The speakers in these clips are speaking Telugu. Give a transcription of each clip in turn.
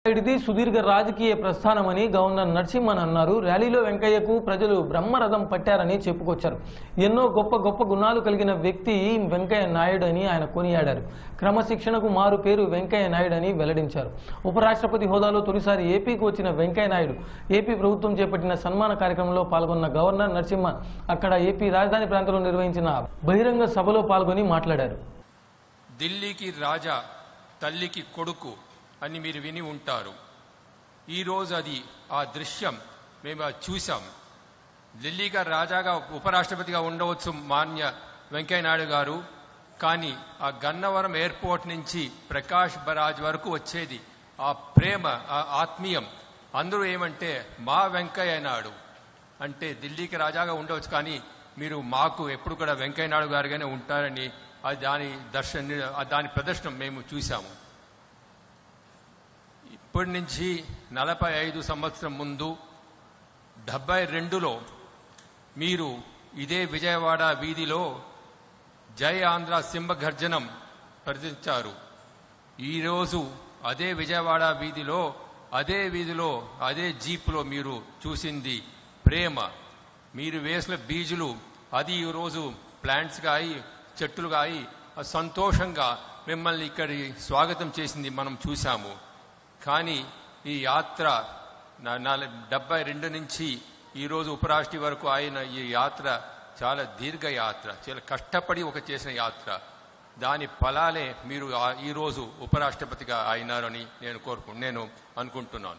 ఇది సుదీర్ఘ రాజకీయ ప్రస్థానమని గవర్నర్ నరసింహన్ అన్నారు ర్యాలీలో వెంకయ్యకు ప్రజలు బ్రహ్మరథం పట్టారని చెప్పుకొచ్చారు ఎన్నో గొప్ప గొప్ప గుణాలు కలిగిన వ్యక్తి వెంకయ్య నాయుడు అని ఆయన కొనియాడారు క్రమశిక్షణకు మారు పేరు వెంకయ్య నాయుడు అని వెల్లడించారు ఉపరాష్ట్రపతి హోదాలో తొలిసారి ఏపీకి వచ్చిన వెంకయ్య నాయుడు ఏపీ ప్రభుత్వం చేపట్టిన సన్మాన కార్యక్రమంలో పాల్గొన్న గవర్నర్ నరసింహన్ అక్కడ ఏపీ రాజధాని ప్రాంతంలో నిర్వహించిన బహిరంగ సభలో పాల్గొని మాట్లాడారు ఢిల్లీకి రాజా తల్లికి కొడుకు అని మీరు విని ఉంటారు ఈరోజు అది ఆ దృశ్యం మేము అది చూసాం ఢిల్లీగా రాజాగా ఉపరాష్ట్రపతిగా ఉండవచ్చు మాన్య వెంకయ్యనాయుడు గారు కానీ ఆ గన్నవరం ఎయిర్పోర్ట్ నుంచి ప్రకాష్ బరాజ్ వరకు వచ్చేది ఆ ప్రేమ ఆ ఆత్మీయం అందరూ ఏమంటే మా వెంకయ్య నాయుడు అంటే ఢిల్లీకి రాజాగా ఉండవచ్చు కానీ మీరు మాకు ఎప్పుడు కూడా వెంకయ్య నాయుడు గారుగానే ఉంటారని అది దాని దర్శన దాని ప్రదర్శనం మేము చూసాము ఇప్పటి నుంచి నలభై ఐదు సంవత్సరం ముందు డెబ్బై రెండులో మీరు ఇదే విజయవాడ వీధిలో జై ఆంధ్ర సింహగర్జనం ప్రదర్శించారు ఈరోజు అదే విజయవాడ వీధిలో అదే వీధిలో అదే జీప్లో మీరు చూసింది ప్రేమ మీరు వేసిన బీజులు అది ఈరోజు ప్లాంట్స్గా అయి చెట్టులుగా అయి ఆ సంతోషంగా మిమ్మల్ని ఇక్కడి స్వాగతం చేసింది మనం చూశాము కానీ ఈ యాత్ర నా- నాల- డెబ్బై రెండు నుంచి ఈరోజు ఉపరాష్ట్రపతి వరకు ఆయన ఈ యాత్ర చాలా దీర్ఘ యాత్ర చాలా కష్టపడి ఒక చేసిన యాత్ర దాని ఫలాలే మీరు ఆ- ఈరోజు ఉపరాష్ట్రపతిగా అయినారని నేను కోరుకు నేను అనుకుంటున్నాను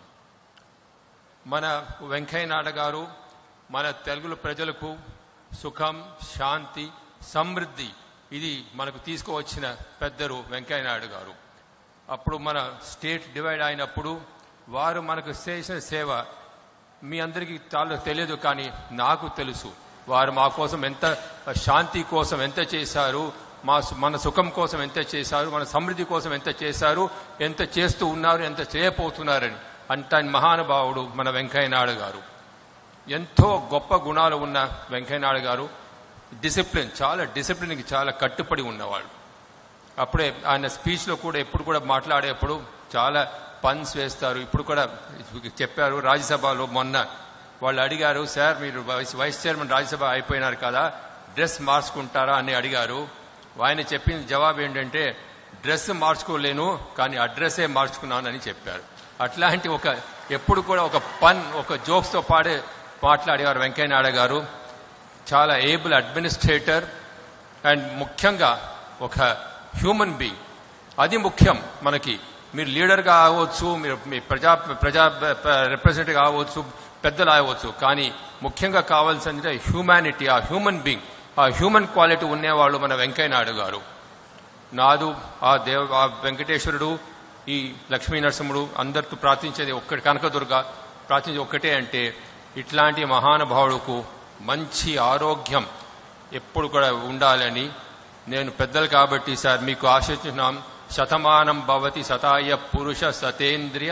మన వెంకయ్య నాయుడు గారు మన తెలుగు ప్రజలకు సుఖం శాంతి సమృద్ధి ఇది మనకు తీసుకువచ్చిన పెద్దరు వెంకయ్య నాయుడు గారు అప్పుడు మన స్టేట్ డివైడ్ అయినప్పుడు వారు మనకు చేసిన సేవ మీ అందరికీ చాలా తెలియదు కానీ నాకు తెలుసు వారు మా కోసం ఎంత శాంతి కోసం ఎంత చేశారు మా సు- మన సుఖం కోసం ఎంత చేశారు మన సమృద్ధి కోసం ఎంత చేశారు ఎంత చేస్తూ ఉన్నారు ఎంత చేయబోతున్నారని అంత మహానుభావుడు మన వెంకయ్య నాయుడు గారు ఎంతో గొప్ప గుణాలు ఉన్న వెంకయ్య నాయుడు గారు డిసిప్లిన్ చాలా డిసిప్లిన్కి చాలా కట్టుబడి ఉన్నవాడు అప్పుడే ఆయన స్పీచ్లో కూడా ఎప్పుడు కూడా మాట్లాడేప్పుడు చాలా పన్స్ వేస్తారు ఇప్పుడు కూడా చెప్పారు రాజ్యసభలో మొన్న వాళ్ళు అడిగారు సార్ మీరు వైస్ వైస్ చైర్మన్ రాజ్యసభ అయిపోయినారు కదా డ్రెస్ మార్చుకుంటారా అని అడిగారు ఆయన చెప్పిన జవాబు ఏంటంటే డ్రెస్ మార్చుకోలేను కానీ అడ్రస్సే మార్చుకున్నానని చెప్పారు అట్లాంటి ఒక ఎప్పుడు కూడా ఒక పన్ ఒక జోక్స్తో పాడే మాట్లాడేవారు వెంకయ్య నాయుడు గారు చాలా ఏబుల్ అడ్మినిస్ట్రేటర్ అండ్ ముఖ్యంగా ఒక హ్యూమన్ బీయింగ్ అది ముఖ్యం మనకి మీరు లీడర్గా అవ్వచ్చు మీరు మీ ప్రజా ప్రజా రిప్రజెంటేటివ్ కావచ్చు పెద్దలు అవ్వచ్చు కానీ ముఖ్యంగా కావాల్సింది హ్యూమానిటీ ఆ హ్యూమన్ బీయింగ్ ఆ హ్యూమన్ క్వాలిటీ ఉండేవాళ్ళు మన వెంకయ్య నాయుడు గారు నాదు ఆ దేవ ఆ వెంకటేశ్వరుడు ఈ లక్ష్మీ నరసింహుడు అందరితో ప్రార్థించేది ఒక్కటి కనకదుర్గ ప్రార్థించేది ఒక్కటే అంటే ఇట్లాంటి మహానుభావుడుకు మంచి ఆరోగ్యం ఎప్పుడు కూడా ఉండాలని నేను పెద్దలు కాబట్టి సార్ మీకు ఆశిస్తున్నాం శతమానం భవతి శతాయ పురుష సతేంద్రియ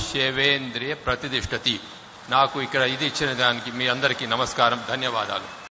ఆయుష్యేవేంద్రియ ప్రతిదిష్టతి నాకు ఇక్కడ ఇది ఇచ్చిన దానికి మీ అందరికీ నమస్కారం ధన్యవాదాలు